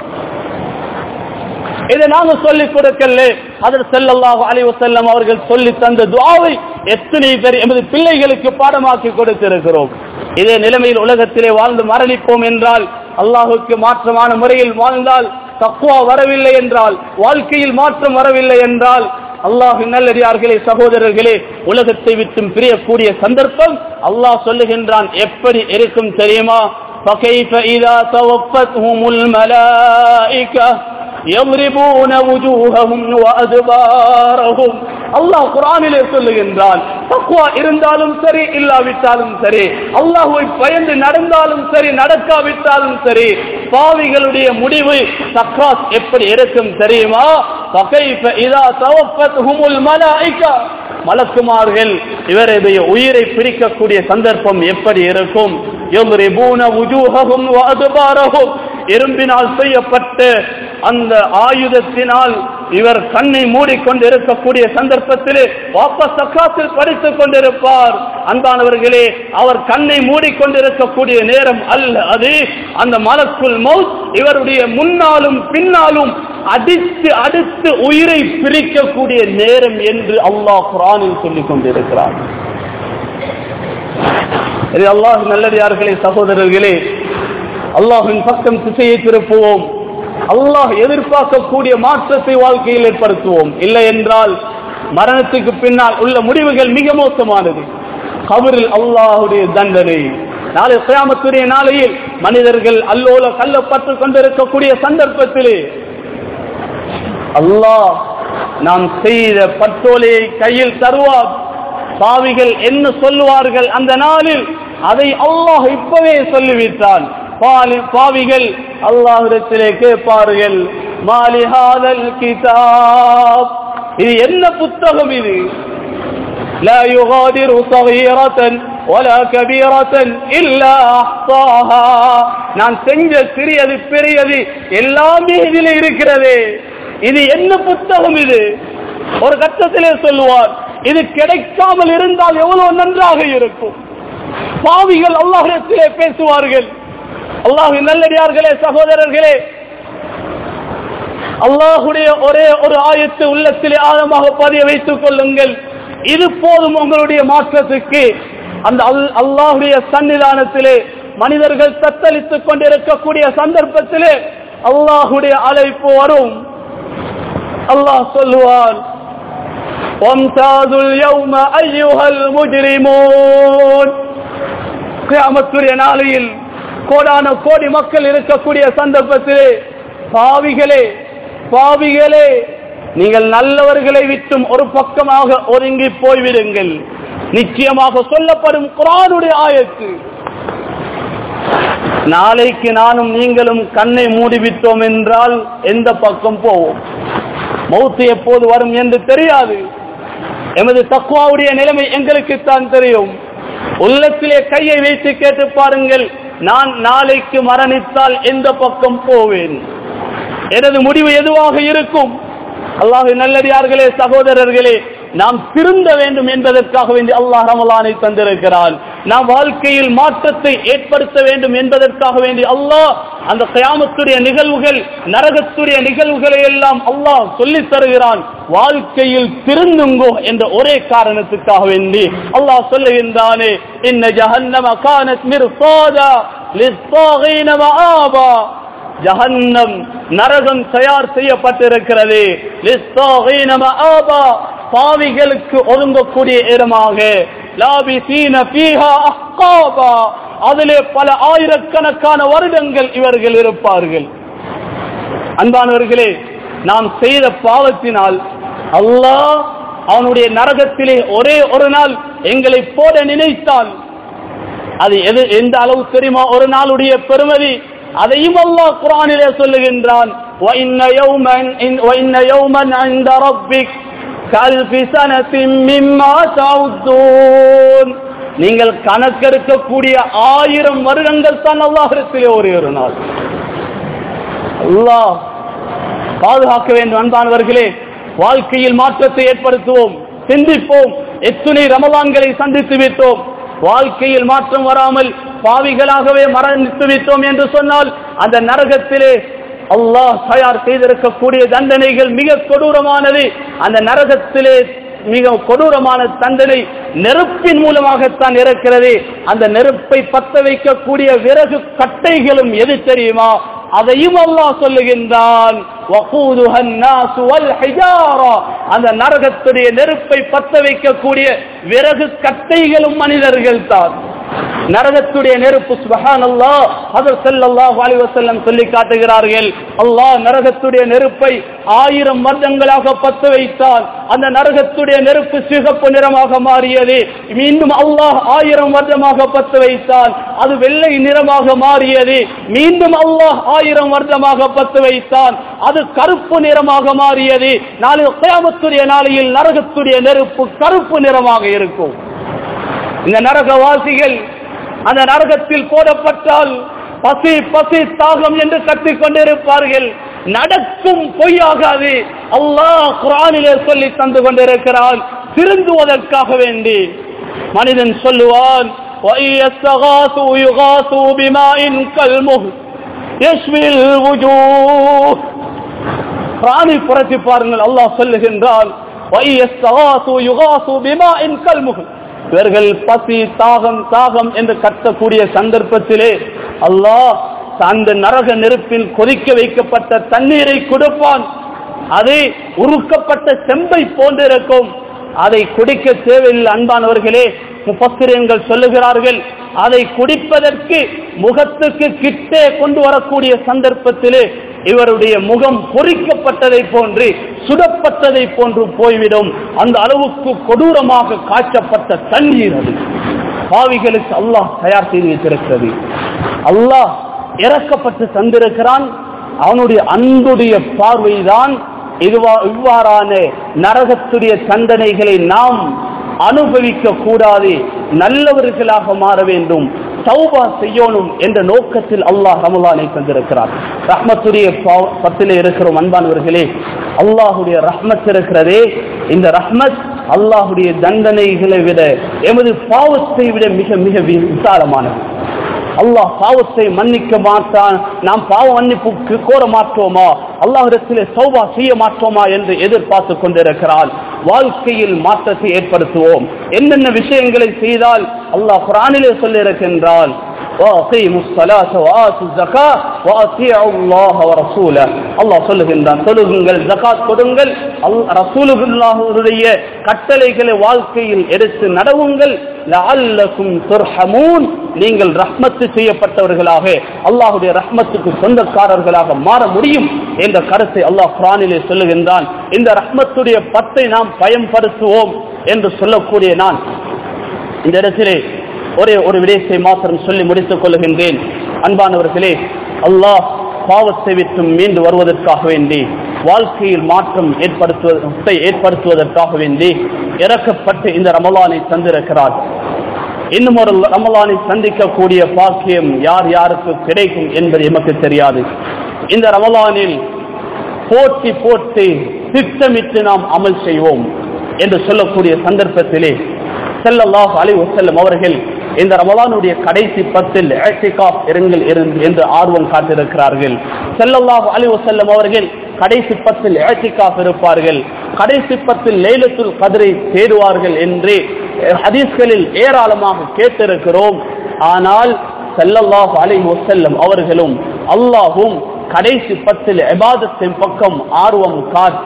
இதை நாங்க சொல்லிக் கொடுக்கல அதில் செல்லல்லாஹு அலைஹி வஸல்லம் அவர்கள் சொல்லி தந்த துஆவை எத்தனை பேர் எமது பிள்ளைகளுக்கு பாடமாக்கி கொடுத்திருக்கிறோம் இதே நிலைமையில் உலகத்திலே வாழ்ந்து மரணிப்போம் என்றால் அல்லாஹுக்கு மாற்றமான முறையில் வாழ்ந்தால் தக்குவா வரவில்லை என்றால் வாழ்க்கையில் மாற்றம் வரவில்லை என்றால் அல்லாஹ் நல்லடியார்களே சகோதரர்களே உலகத்தை விட்டும் பிரியக்கூடிய சந்தர்ப்பம் அல்லாஹ் சொல்லுகின்றான் எப்படி இருக்கும் தெரியுமா فكيف إذا توفتهم الملائكة يضربون وجوههم وأدبارهم அல்லாஹ் குரானிலே சொல்லுகின்றான் தக்குவா இருந்தாலும் சரி இல்லாவிட்டாலும் சரி அல்லாஹுவை பயந்து நடந்தாலும் சரி நடக்காவிட்டாலும் சரி பாவிகளுடைய முடிவு சக்ராத் எப்படி இருக்கும் தெரியுமா فكيف إذا توفتهم الملائكة மலக்குமார்கள் இவருடைய உயிரை பிரிக்கக்கூடிய சந்தர்ப்பம் எப்படி இருக்கும் يضربون وجوههم وأدبارهم இரும்பினால் செய்யப்பட்ட அந்த ஆயுதத்தினால் இவர் கண்ணை மூடிக்கொண்டு இருக்கக்கூடிய சந்தர்ப்பத்திலே வாபஸ் சக்காத்தில் படித்துக் கொண்டிருப்பார் அன்பானவர்களே அவர் கண்ணை மூடிக்கொண்டிருக்கக்கூடிய நேரம் அல்ல அது அந்த மலக்குள் மவுத் இவருடைய முன்னாலும் பின்னாலும் அடித்து அடுத்து உயிரை பிரிக்கக்கூடிய நேரம் என்று அல்லாஹ் குரானில் சொல்லிக் கொண்டிருக்கிறார் இது அல்லாஹ் நல்லடியார்களே சகோதரர்களே அல்லாஹின் பக்கம் திசையை திருப்புவோம் அல்லாஹ் எதிர்பார்க்கக்கூடிய மாற்றத்தை வாழ்க்கையில் ஏற்படுத்துவோம் இல்லை என்றால் மரணத்துக்கு பின்னால் உள்ள முடிவுகள் மிக மோசமானது கபரில் அல்லாஹுடைய தண்டனை நாளை கியாமத்துடைய நாளையில் மனிதர்கள் அல்லோல கல்லப்பட்டு கொண்டிருக்கக்கூடிய சந்தர்ப்பத்திலே அல்லாஹ் நாம் செய்த பட்டோலையை கையில் தருவார் பாவிகள் என்ன சொல்லுவார்கள் அந்த நாளில் அதை அல்லாஹ் இப்பவே சொல்லிவிட்டான் பாலி- பாவிகள் அல்லாஹ்விடத்திலே கேட்பார்கள் மாலிஹாதல் கிதாப் இது என்ன புத்தகம் இது لا يغادر صغيرة ولا كبيرة إلا أحصاها நான் செஞ்ச சிறியது பெரியது எல்லாமே இதில் இருக்கிறது இது என்ன புத்தகம் இது ஒரு கட்டத்திலே சொல்லுவார் இது கிடைக்காமல் இருந்தால் எவ்வளவு நன்றாக இருக்கும் பாவிகள் அல்லாஹிடத்திலே பேசுவார்கள் அல்லாஹ் நல்லடியார்களே சகோதரர்களே அல்லாஹுடைய ஒரே ஒரு ஆயத்து உள்ளத்திலே ஆழமாக பதிய வைத்துக் கொள்ளுங்கள் இது போதும் உங்களுடைய மாற்றத்துக்கு அந்த அல்- அல்லாஹுடைய சன்னிதானத்திலே மனிதர்கள் தத்தளித்துக் கொண்டிருக்கக்கூடிய சந்தர்ப்பத்திலே அல்லாஹுடைய அழைப்பு வரும் அல்லாஹ் சொல்லுவார் وامتازوا اليوم أيها المجرمون கியாமத்துடைய நாளையில் கோடான கோடி மக்கள் இருக்கக்கூடிய சந்தர்ப்பத்திலே பாவிகளே பாவிகளே நீங்கள் நல்லவர்களை விட்டும் ஒரு பக்கமாக ஒதுங்கி போய்விடுங்கள் நிச்சயமாக சொல்லப்படும் குரானுடைய ஆயத்து நாளைக்கு நானும் நீங்களும் கண்ணை மூடிவிட்டோம் என்றால் எந்த பக்கம் போவோம் மௌத்து எப்போது வரும் என்று தெரியாது எமது தக்குவாவுடைய நிலைமை எங்களுக்கு தான் தெரியும் உள்ளத்திலே கையை வைத்து கேட்டு பாருங்கள் நான் நாளைக்கு மரணித்தால் எந்த பக்கம் போவேன் எனது முடிவு எதுவாக இருக்கும் அல்லாஹ் நல்லடியார்களே சகோதரர்களே நாம் திருந்த வேண்டும் என்பதற்காக வேண்டி அல்லாஹ் ரமலானை தந்திருக்கிறான் நாம் வாழ்க்கையில் மாற்றத்தை ஏற்படுத்த வேண்டும் என்பதற்காக வேண்டி அல்லாஹ் அந்த கயாமத்துடைய நிகழ்வுகள் நரகத்துடைய நிகழ்வுகளை எல்லாம் அல்லாஹ் சொல்லித் தருகிறான் வாழ்க்கையில் திருந்துங்கோ என்ற ஒரே காரணத்துக்காக வேண்டி அல்லாஹ் சொல்லுகின்றானே இன்ன ஜஹன்னம கானத் மிர்சாதா லிஸ்ஸாகீன மஆபா ஜஹன்னம் நரகம் தயார் செய்யப்பட்டிருக்கிறது லிஸ்ஸாகீன மஆபா பாவிகளுக்கு ஒதுங்கக்கூடிய இடமாக லாபிசீன ஃபீஹா அஹ்காபா அதிலே பல ஆயிரக்கணக்கான வருடங்கள் இவர்கள் இருப்பார்கள் அன்பானவர்களே நாம் செய்த பாவத்தினால் அல்லாஹ் அவனுடைய நரகத்திலே ஒரே ஒரு நாள் எங்களை போட நினைத்தால் அது எது எந்த அளவு தெரியுமா ஒரு நாளுடைய பெருமதி அதையும் அல்லாஹ் குரானிலே சொல்லுகின்றான் وَإِنَّ يَوْمًا وَإِنَّ يَوْمًا عِندَ رَبِّكَ كَأَلْفِ سَنَةٍ مِّمَّا تَعُدُّونَ நீங்கள் கணக்கெடுக்கக்கூடிய ஆயிரம் வருடங்கள் தான் அல்லாஹிடத்திலே ஒரே ஒரு நாள் அல்லாஹ் பாதுகாக்க வேண்டும் அன்பானவர்களே வாழ்க்கையில் மாற்றத்தை ஏற்படுத்துவோம் சிந்திப்போம் எத்துணை ரமலான்களை சந்தித்து விட்டோம் வாழ்க்கையில் மாற்றம் வராமல் பாவிகளாகவே மரணித்து விட்டோம் என்று சொன்னால் அந்த நரகத்திலே அல்லாஹ் தயார் செய்திருக்கக்கூடிய தண்டனைகள் மிக கொடூரமானது அந்த நரகத்திலே மிக கொடூரமான தண்டனை நெருப்பின் மூலமாகத்தான் இருக்கிறது அந்த நெருப்பை பத்த வைக்கக்கூடிய விறகு கட்டைகளும் எது தெரியுமா அதையும் அல்லாஹ் சொல்லுகின்றான் وَقُودُهَا النَّاسُ وَالْحِجَارَةُ அந்த நரகத்துடைய நெருப்பை பத்த வைக்கக்கூடிய விறகு கட்டைகளும் மனிதர்கள் தான் நரகத்துடைய நெருப்பு சுபஹானல்லாஹ் ஹஜ்ரத் ஸல்லல்லாஹு அலைஹி வஸல்லம் சொல்லி காட்டுகிறார்கள் அல்லாஹ் நரகத்துடைய நெருப்பை ஆயிரம் வருடங்களாக பத்த வைத்தால் அந்த நரகத்துடைய நெருப்பு சிகப்பு நிறமாக மாறியது மீண்டும் அல்லாஹ் ஆயிரம் வருடமாக பத்த வைத்தால் அது வெள்ளை நிறமாக மாறியது மீண்டும் அல்லாஹ் ஆயிரம் வருடமாக பத்து வைத்தான் அது கருப்பு நிறமாக மாறியது நாளை கியாமத்துடைய நாளையில் நரகத்துடைய நெருப்பு கருப்பு நிறமாக இருக்கும் இந்த நரகவாசிகள் அந்த நரகத்தில் போடப்பட்டால் பசி பசி தாகம் என்று கத்திக் கொண்டிருப்பார்கள் நடக்கும் பொய்யாகாது அல்லாஹ் குரானிலே சொல்லி தந்து கொண்டிருக்கிறான் திருந்துவதற்காக வேண்டி மனிதன் சொல்லுவான் وَإِيَسْتَغَاثُوا يُغَاثُوا بِمَاءٍ كَالْمُهْلِ يَشْوِي الْوُجُوهِ பிராணி புரட்டி பாருங்கள் அல்லாஹ் சொல்லுகின்றான் وَإِيَسْتَغَاثُوا يُغَاثُوا بِمَاءٍ كَالْمُهْلِ இவர்கள் பசி தாகம் தாகம் என்று கத்தக்கூடிய சந்தர்ப்பத்திலே அல்லாஹ் அந்த நரக நெருப்பில் கொதிக்க வைக்கப்பட்ட தண்ணீரை கொடுப்பான் அது உருக்கப்பட்ட செம்பை போன்றிருக்கும் அதை குடிக்க தேவையில்லை அன்பானவர்களே முப்பத்திரியன்கள் சொல்லுகிறார்கள் அதை குடிப்பதற்கு முகத்துக்கு கிட்டே கொண்டு வரக்கூடிய சந்தர்ப்பத்திலே இவருடைய முகம் பொறிக்கப்பட்டதை போன்று சுடப்பட்டதை போன்று போய்விடும் அந்த அளவுக்கு கொடூரமாக காய்ச்சப்பட்ட தண்ணீர் அது பாவிகளுக்கு அல்லாஹ் தயார் செய்து வைத்திருக்கிறது அல்லாஹ் இறக்கப்பட்டு தந்திருக்கிறான் அவனுடைய அன்புடைய பார்வைதான் இதுவா இவ்வாறான நரகத்துடைய தண்டனைகளை நாம் அனுபவிக்க கூடாது நல்லவர்களாக மாற வேண்டும் தௌபா செய்யணும் என்ற நோக்கத்தில் அல்லாஹ் ரமலானை தந்திருக்கிறார் ரஹ்மத்துடைய பத்திலே இருக்கிறோம் அன்பானவர்களே அல்லாஹுடைய ரஹ்மத் இருக்கிறதே இந்த ரஹ்மத் அல்லாஹுடைய தண்டனைகளை விட எமது பாவத்தை விட மிக மிக விசாலமானது அல்லாஹ் பாவத்தை மன்னிக்க மாட்டான் நாம் பாவ மன்னிப்புக்கு கோர மாட்டோமா அல்லாஹிடத்திலே சௌபா செய்ய மாட்டோமா என்று எதிர்பார்த்து கொண்டிருக்கிறான் வாழ்க்கையில் மாற்றத்தை ஏற்படுத்துவோம் என்னென்ன விஷயங்களை செய்தால் அல்லாஹ் குரானிலே சொல்லியிருக்கின்றான் وأقيموا الصلاة وآتوا الزكاة وأطيعوا الله ورسوله அல்லாஹ் சொல்லுகின்றான் தொழுகுங்கள் ஜகாத் கொடுங்கள் ரசூலுல்லாஹுடைய கட்டளைகளை வாழ்க்கையில் எடுத்து நடவுங்கள் லஅல்லக்கும் துர்ஹமூன் நீங்கள் ரஹ்மத்து செய்யப்பட்டவர்களாக அல்லாஹுடைய ரஹ்மத்துக்கு சொந்தக்காரர்களாக மாற முடியும் என்ற கருத்தை அல்லாஹ் குரானிலே சொல்லுகின்றான் இந்த ரஹ்மத்துடைய பத்தை நாம் பயன்படுத்துவோம் என்று சொல்லக்கூடிய நான் இந்த இடத்திலே ஒரே ஒரு விடயத்தை மாத்திரம் சொல்லி முடித்துக் கொள்கின்றேன் அன்பானவர்களே அல்லாஹ் பாவத்தை விட்டு மீண்டு வருவதற்காக வேண்டி வாழ்க்கையில் மாற்றம் ஏற்படுத்துவதை ஏற்படுத்துவதற்காக வேண்டி இறக்கப்பட்டு இந்த ரமலானை தந்திருக்கிறார் இன்னும் ஒரு ரமலானை சந்திக்கக்கூடிய பாக்கியம் யார் யாருக்கு கிடைக்கும் என்பது எமக்கு தெரியாது இந்த ரமலானில் போட்டி போட்டு திட்டமிட்டு நாம் அமல் செய்வோம் என்று சொல்லக்கூடிய சந்தர்ப்பத்திலே செல்லல்லாஹ் அலி வசல்லம் அவர்கள் இந்த ரமலானுடைய கடைசி பத்தில் இருங்கள் என்று ஆர்வம் காட்டிருக்கிறார்கள் செல்லல்லாஹ் அலி வசல்லம் அவர்கள் கடைசி பத்தில் ஏத்திகாப் இருப்பார்கள் கடைசி பத்தில் லைலத்துல் கதிரை தேடுவார்கள் என்று ஹதீஸ்களில் ஏராளமாக கேட்டிருக்கிறோம் ஆனால் செல்லல்லாஹ் அலி வசல்லம் அவர்களும் அல்லாஹும் கடைசி பத்தில் எபாதத்தின் பக்கம் ஆர்வம் காட்ட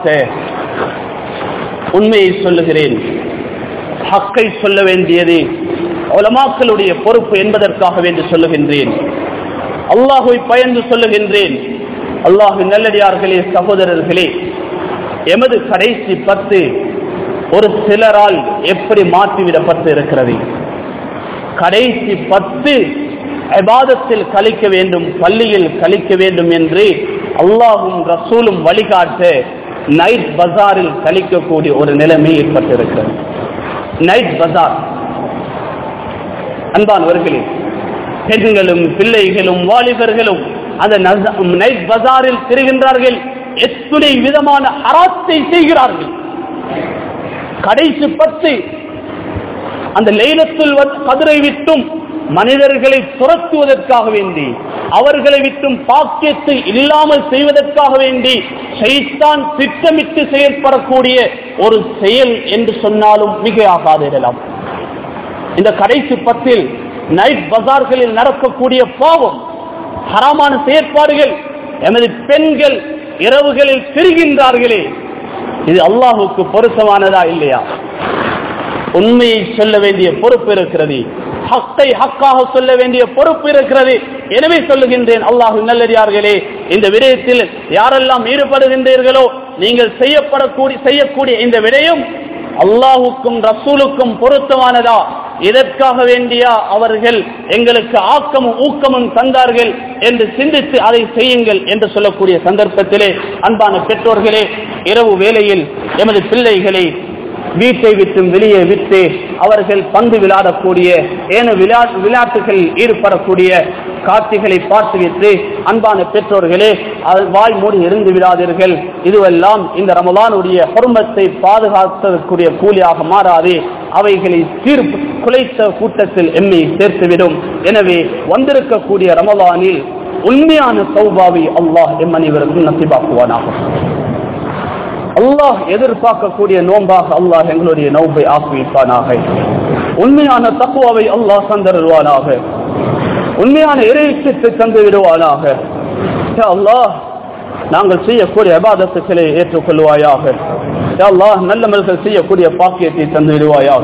உண்மையை சொல்லுகிறேன் ஹக்கை சொல்ல வேண்டியது உலமாக்களுடைய பொறுப்பு என்பதற்காக வேண்டி சொல்லுகின்றேன் அல்லாஹுவை பயந்து சொல்லுகின்றேன் அல்லாஹு நல்லடியார்களே சகோதரர்களே எமது கடைசி பத்து ஒரு சிலரால் எப்படி மாற்றிவிடப்பட்டு இருக்கிறது கடைசி பத்து அபாதத்தில் கழிக்க வேண்டும் பள்ளியில் கழிக்க வேண்டும் என்று அல்லாஹும் ரசூலும் வழிகாட்ட நைட் பஜாரில் கழிக்கக்கூடிய ஒரு நிலைமை ஏற்பட்டிருக்கிறது நைட் பஜார் அன்பானவர்களே பெண்களும் பிள்ளைகளும் வாலிபர்களும் அந்த நைட் பஜாரில் திரிகின்றார்கள் எத்துணை விதமான அராத்தை செய்கிறார்கள் கடைசி பத்து அந்த லைலத்தில் கதிரை விட்டும் மனிதர்களை துரத்துவதற்காக வேண்டி அவர்களை விட்டும் பாக்கியத்தை இல்லாமல் செய்வதற்காக வேண்டி சைத்தான் திட்டமிட்டு செயல்படக்கூடிய ஒரு செயல் என்று சொன்னாலும் மிக ஆகாதிடலாம் இந்த கடைசி பத்தில் நைட் பஜார்களில் நடக்கக்கூடிய பாவம் ஹராமான செயற்பாடுகள் எமது பெண்கள் இரவுகளில் திரிகின்றார்களே இது அல்லாஹுக்கு பொருத்தமானதா இல்லையா உண்மையை சொல்ல வேண்டிய பொறுப்பு இருக்கிறது ஹக்கை ஹக்காக சொல்ல வேண்டிய பொறுப்பு இருக்கிறது எனவே சொல்லுகின்றேன் அல்லாஹு நல்லடியார்களே இந்த விடயத்தில் யாரெல்லாம் ஈடுபடுகின்றீர்களோ நீங்கள் செய்யப்படக்கூடிய செய்யக்கூடிய இந்த விடயம் அல்லாஹுக்கும் ரசூலுக்கும் பொருத்தமானதா இதற்காக வேண்டியா அவர்கள் எங்களுக்கு ஆக்கமும் ஊக்கமும் தந்தார்கள் என்று சிந்தித்து அதை செய்யுங்கள் என்று சொல்லக்கூடிய சந்தர்ப்பத்திலே அன்பான பெற்றோர்களே இரவு வேளையில் எமது பிள்ளைகளை வீட்டை விட்டும் வெளியே விட்டு அவர்கள் பந்து விளையாடக்கூடிய ஏன விளையாட்டுகளில் ஈடுபடக்கூடிய காட்சிகளை பார்த்து விட்டு அன்பான பெற்றோர்களே வாய் மூடி இருந்து விடாதீர்கள் இதுவெல்லாம் இந்த ரமலானுடைய பொறுமத்தை பாதுகாத்ததற்குரிய கூலியாக மாறாது அவைகளை தீர்ப்பு குலைத்த கூட்டத்தில் எம்மை சேர்த்துவிடும் எனவே வந்திருக்கக்கூடிய ரமலானில் உண்மையான சௌபாவை அல்லாஹ் எம் அனைவருக்கும் நசிபாக்குவானாக அல்லாஹ் எதிர்பார்க்கக்கூடிய நோன்பாக அல்லாஹ் எங்களுடைய நோன்பை ஆக்குவிப்பானாக உண்மையான தக்குவாவை அல்லாஹ் தந்தருவானாக உண்மையான இறைச்சத்தை தந்து விடுவானாக அல்லாஹ் நாங்கள் செய்யக்கூடிய அபாதத்துக்களை ஏற்றுக்கொள்வாயாக அல்லாஹ் நல்லமல்கள் செய்யக்கூடிய பாக்கியத்தை தந்து விடுவாயாக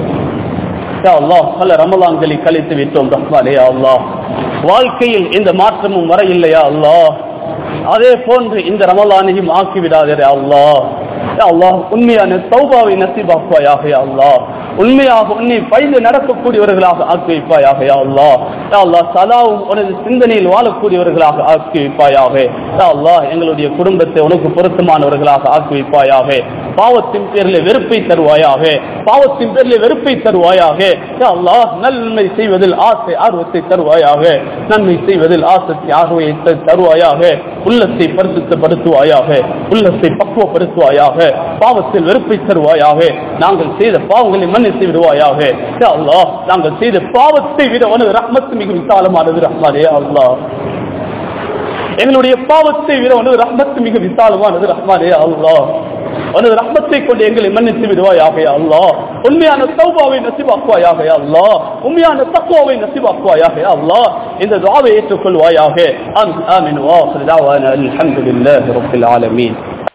அல்லாஹ் பல ரமலான்களை கழித்து விட்டோம் ரஹ்மானே அல்லாஹ் வாழ்க்கையில் எந்த மாற்றமும் வர இல்லையா அல்லாஹ் அதே போன்று இந்த ரமலானையும் ஆக்கி விடாதே அல்லாஹ் அல்லாஹ் உண்மையான சௌபாவை நசிபாக்குவாயாக அல்லாஹ் உண்மையாக உன்னை பழிந்து நடக்கக்கூடியவர்களாக ஆக்கி வைப்பாயாக யா அல்லாஹ் யா அல்லாஹ் சதாவும் உனது சிந்தனையில் வாழக்கூடியவர்களாக ஆக்கி வைப்பாயாக யா அல்லாஹ் எங்களுடைய குடும்பத்தை உனக்கு பொருத்தமானவர்களாக ஆக்கி வைப்பாயாக பாவத்தின் பேரில் வெறுப்பை தருவாயாக பாவத்தின் பேரில் வெறுப்பை தருவாயாக யா அல்லாஹ் நன்மை செய்வதில் ஆசை ஆர்வத்தை தருவாயாக நன்மை செய்வதில் ஆசத்தை ஆர்வத்தை தருவாயாக உள்ளத்தை பரிசுத்தப்படுத்துவாயாக உள்ளத்தை பக்குவப்படுத்துவாயாக பாவத்தில் வெறுப்பை தருவாயாக நாங்கள் செய்த பாவங்களை மன்னித்து விடுவாயாக யா அல்லாஹ் நாங்கள் செய்த பாவத்தை விட உனது ரஹ்மத்து மிக விசாலமானது ரஹ்மானே அல்லாஹ் எங்களுடைய பாவத்தை விட உனது ரஹ்மத்து மிக விசாலமானது ரஹ்மானே அல்லாஹ் உனது ரஹ்மத்தை கொண்டு எங்களை மன்னித்து விடுவாயாக யா அல்லாஹ் உண்மையான தௌபாவை நசிவாக்குவாயாக யா அல்லாஹ் உண்மையான தக்குவாவை நசிவாக்குவாயாக யா அல்லாஹ் இந்த துஆவை ஏற்றுக்கொள்வாயாக ஆமீன் ஆமீன் வா அல்ஹம்துலில்லாஹி ரப்பில் ஆலமீன்